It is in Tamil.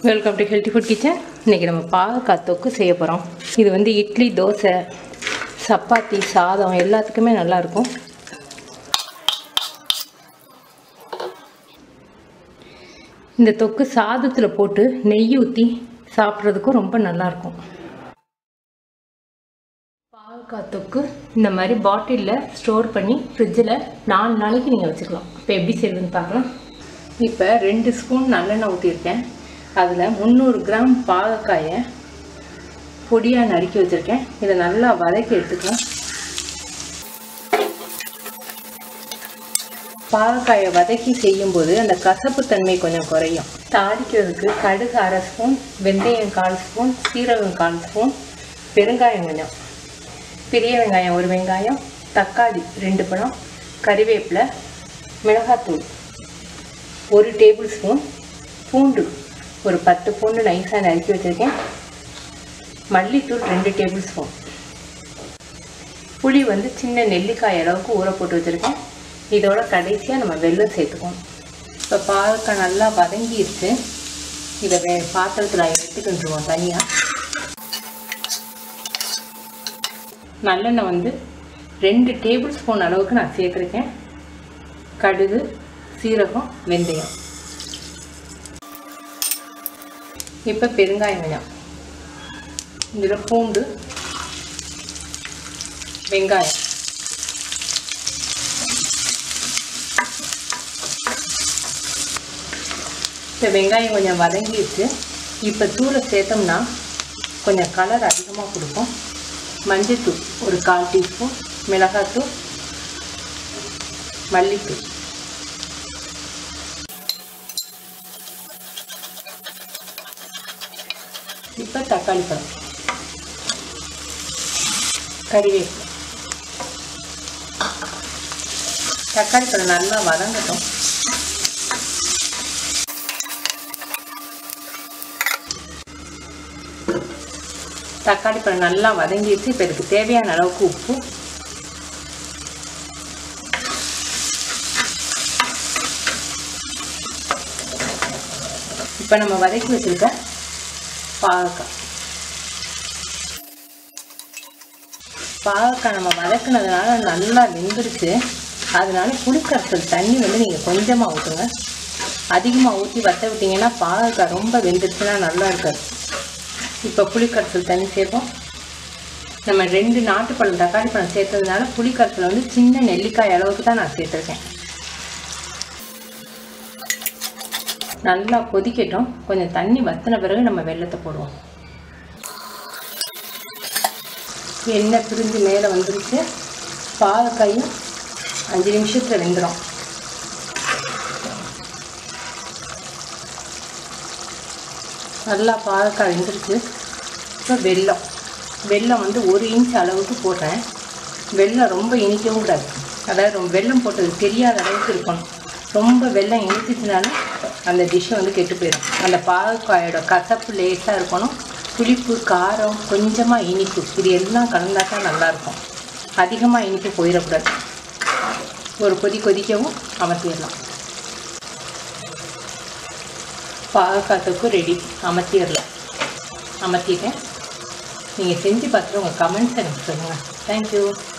welcome to healthy food kitchen இன்றைக்கி நம்ம பாகக்காய் தொக்கு செய்ய போகிறோம் இது வந்து இட்லி தோசை சப்பாத்தி சாதம் எல்லாத்துக்குமே நல்லாயிருக்கும் இந்த தொக்கு சாதத்தில் போட்டு நெய் ஊற்றி சாப்பிட்றதுக்கும் ரொம்ப நல்லாயிருக்கும் பாகக்காய் தொக்கு இந்த மாதிரி பாட்டிலில் ஸ்டோர் பண்ணி ஃப்ரிட்ஜில் நாலு நாளைக்கு நீங்கள் வச்சுக்கலாம் இப்போ எப்படி செய்யுதுன்னு பார்க்கலாம் இப்போ ரெண்டு ஸ்பூன் நல்லெண்ணெய் ஊற்றிருக்கேன் அதில் முந்நூறு கிராம் பாகக்காயை பொடியாக நறுக்கி வச்சுருக்கேன் இதை நல்லா வதக்கி எடுத்துக்கலாம் பாகக்காயை வதக்கி செய்யும்போது அந்த கசப்பு தன்மை கொஞ்சம் குறையும் தாளிக்கிறதுக்கு கடுகு அரை ஸ்பூன் வெந்தயம் கால் ஸ்பூன் சீரகம் கால் ஸ்பூன் பெருங்காயம் கொஞ்சம் பெரிய வெங்காயம் ஒரு வெங்காயம் தக்காளி ரெண்டு பழம் கறிவேப்பிலை மிளகாத்தூள் ஒரு டேபிள் ஸ்பூன் பூண்டு ஒரு பத்து பூண்டு நைஸாக நறுக்கி வச்சுருக்கேன் மல்லித்தூள் ரெண்டு டேபிள் ஸ்பூன் புளி வந்து சின்ன நெல்லிக்காய் அளவுக்கு ஊற போட்டு வச்சுருக்கேன் இதோட கடைசியாக நம்ம வெல்லம் சேர்த்துக்கணும் இப்போ பாகக்காய் நல்லா வதங்கிடுச்சு இதை வே பாத்திரத்தில் எடுத்துக்கிட்டுருவோம் தனியாக நல்லெண்ணெய் வந்து ரெண்டு டேபிள் ஸ்பூன் அளவுக்கு நான் சேர்த்துருக்கேன் கடுகு சீரகம் வெந்தயம் இப்போ பெருங்காயம் கொஞ்சம் இதில் பூண்டு வெங்காயம் இப்போ வெங்காயம் கொஞ்சம் வதங்கிடுச்சு இப்போ தூளை சேர்த்தோம்னா கொஞ்சம் கலர் அதிகமாக கொடுக்கும் மஞ்சத்தூள் ஒரு கால் டீஸ்பூன் மிளகாத்தூள் மல்லித்தூள் இப்போ தக்காளி பழம் கறிவேப்பிலை தக்காளி பழம் நல்லா வதங்கட்டும் தக்காளி பழம் நல்லா வதங்கிடுச்சு இப்போ இதுக்கு தேவையான அளவுக்கு உப்பு இப்போ நம்ம வதக்கி வச்சுருக்க பாகக்காய் பாகக்காய் நம்ம வதக்குனதுனால நல்லா வெந்துருச்சு அதனால புளிக்கரைசல் தண்ணி வந்து நீங்கள் கொஞ்சமாக ஊற்றுங்க அதிகமாக ஊற்றி வத்த விட்டிங்கன்னா பாகக்காய் ரொம்ப வெந்துருச்சுன்னா நல்லா இருக்காது இப்போ புளிக்கரைசல் தண்ணி சேர்ப்போம் நம்ம ரெண்டு நாட்டுப்பழம் தக்காளி பழம் சேர்த்ததுனால புளிக்கரைசல் வந்து சின்ன நெல்லிக்காய் அளவுக்கு தான் நான் சேர்த்துருக்கேன் நல்லா கொதிக்கட்டும் கொஞ்சம் தண்ணி வத்தின பிறகு நம்ம வெள்ளத்தை போடுவோம் எண்ணெய் பிரிஞ்சு மேலே வந்துருச்சு பாகக்காயும் அஞ்சு நிமிஷத்தில் வெந்துடும் நல்லா பாகக்காய் வெந்துருச்சு இப்போ வெல்லம் வெல்லம் வந்து ஒரு இன்ச் அளவுக்கு போடுறேன் வெல்லம் ரொம்ப இனிக்கவும் கூடாது அதாவது ரொம்ப வெல்லம் போட்டது தெரியாத அளவுக்கு இருக்கணும் ரொம்ப வெல்லம் இனிச்சிச்சுனாலும் அந்த டிஷ்ஷை வந்து கெட்டு போயிடும் அந்த பாகக்காயோட கசப்பு லேட்டாக இருக்கணும் புளிப்பு காரம் கொஞ்சமாக இனிப்பு இது எல்லாம் கலந்தா தான் நல்லாயிருக்கும் அதிகமாக இனிப்பு போயிடக்கூடாது ஒரு கொதி கொதிக்கவும் அமர்த்திடலாம் பாகக்காத்துக்கும் ரெடி அமர்த்திடலாம் அமர்த்திட்டேன் நீங்கள் செஞ்சு பார்த்துட்டு உங்கள் கமெண்ட்ஸ் எனக்கு சொல்லுங்கள் தேங்க்யூ